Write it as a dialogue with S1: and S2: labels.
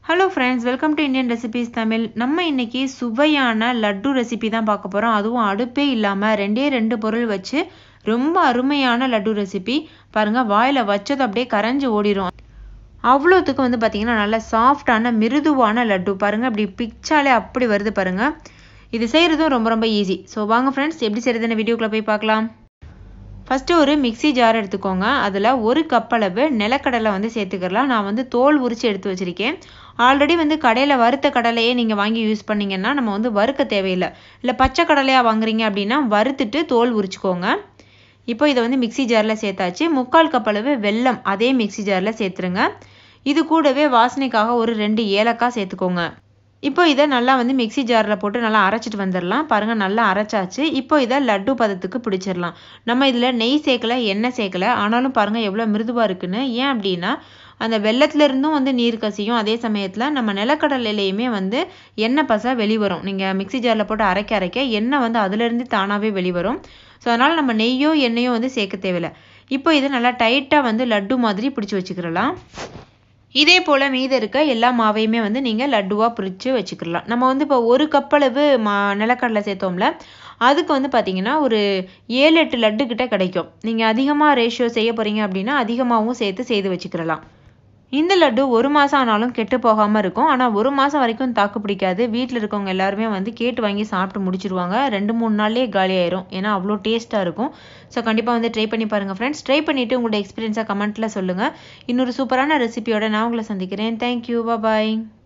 S1: hello friends welcome to Indian recipes Tamil நம்ம இன்னைக்கு சுவையான லட்டு ரெசிபி தான் பார்க்க போகிறோம் அதுவும் அடுப்பே இல்லாமல் ரெண்டே ரெண்டு பொருள் வச்சு ரொம்ப அருமையான லட்டு ரெசிபி பாருங்கள் வாயில் வச்சது அப்படியே கரைஞ்சி ஓடிடும் அவ்வளோத்துக்கு வந்து பார்த்தீங்கன்னா நல்ல சாஃப்டான மிருதுவான லட்டு பாருங்கள் அப்படி பிச்சாலே அப்படி வருது பாருங்கள் இது செய்கிறதும் ரொம்ப ரொம்ப ஈஸி ஸோ வாங்க ஃப்ரெண்ட்ஸ் எப்படி செய்கிறதுன்னு வீடியோக்குள்ளே போய் பார்க்கலாம் ஃபஸ்ட்டு ஒரு மிக்சி ஜார் எடுத்துக்கோங்க அதில் ஒரு கப் அளவு நிலக்கடலை வந்து சேர்த்துக்கலாம் நான் வந்து தோல் உரித்து எடுத்து வச்சுருக்கேன் ஆல்ரெடி வந்து கடையில் வறுத்த கடலையே நீங்கள் வாங்கி யூஸ் பண்ணிங்கன்னா நம்ம வந்து வறுக்க தேவையில்லை இல்லை பச்சை கடலையாக வாங்குறீங்க அப்படின்னா வறுத்துட்டு தோல் உரிச்சுக்கோங்க இப்போ இதை வந்து மிக்சி ஜாரில் சேர்த்தாச்சு முக்கால் கப் அளவு வெல்லம் அதே மிக்சி ஜாரில் சேர்த்துருங்க இது கூடவே வாசனைக்காக ஒரு ரெண்டு ஏலக்காய் சேர்த்துக்கோங்க இப்போ இதை நல்லா வந்து மிக்சி ஜாரில் போட்டு நல்லா அரைச்சிட்டு வந்துடலாம் பாருங்கள் நல்லா அரைச்சாச்சு இப்போ இதை லட்டு பதத்துக்கு பிடிச்சிடலாம் நம்ம இதில் நெய் சேர்க்கல எண்ணெய் சேர்க்கல ஆனாலும் பாருங்கள் எவ்வளோ மிருதுவாக இருக்குன்னு ஏன் அப்படின்னா அந்த வெள்ளத்துலேருந்தும் வந்து நீர் கசியும் அதே சமயத்தில் நம்ம நிலக்கடலையிலையுமே வந்து எண்ணெய் பசை வெளிவரும் நீங்கள் மிக்சி ஜாரில் போட்டு அரைக்க அரைக்க எண்ணெய் வந்து அதுலேருந்து தானாகவே வெளிவரும் ஸோ அதனால் நம்ம நெய்யோ எண்ணெயோ வந்து சேர்க்க தேவையில்லை இப்போ இதை நல்லா டைட்டாக வந்து லட்டு மாதிரி பிடிச்சி வச்சுக்கிறலாம் இதே போல் மீத இருக்க எல்லா மாவையுமே வந்து நீங்கள் லட்டுவாக பிரித்து வச்சுக்கலாம் நம்ம வந்து இப்போ ஒரு கப்பளவு மா நிலக்கடலை சேர்த்தோம்ல அதுக்கு வந்து பார்த்தீங்கன்னா ஒரு ஏழு எட்டு லட்டு கிட்ட கிடைக்கும் நீங்கள் அதிகமாக ரேஷியோ செய்ய போகிறீங்க அப்படின்னா அதிகமாகவும் சேர்த்து செய்து வச்சுக்கிறலாம் இந்த லட்டு ஒரு மாதம் ஆனாலும் கெட்டு போகாமல் இருக்கும் ஆனால் ஒரு மாதம் வரைக்கும் தாக்கு பிடிக்காது வீட்டில் இருக்கவங்க எல்லாருமே வந்து கேட்டு வாங்கி சாப்பிட்டு முடிச்சிருவாங்க ரெண்டு மூணு நாள்லேயே காலி ஆயிரும் ஏன்னா அவ்வளோ டேஸ்ட்டாக இருக்கும் ஸோ கண்டிப்பாக வந்து ட்ரை பண்ணி பாருங்கள் ஃப்ரெண்ட்ஸ் ட்ரை பண்ணிவிட்டு உங்களோட எக்ஸ்பீரியன்ஸாக கமெண்ட்டில் சொல்லுங்கள் இன்னொரு சூப்பரான ரெசிபியோட நான் உங்களை சந்திக்கிறேன் தேங்க்யூ பாய்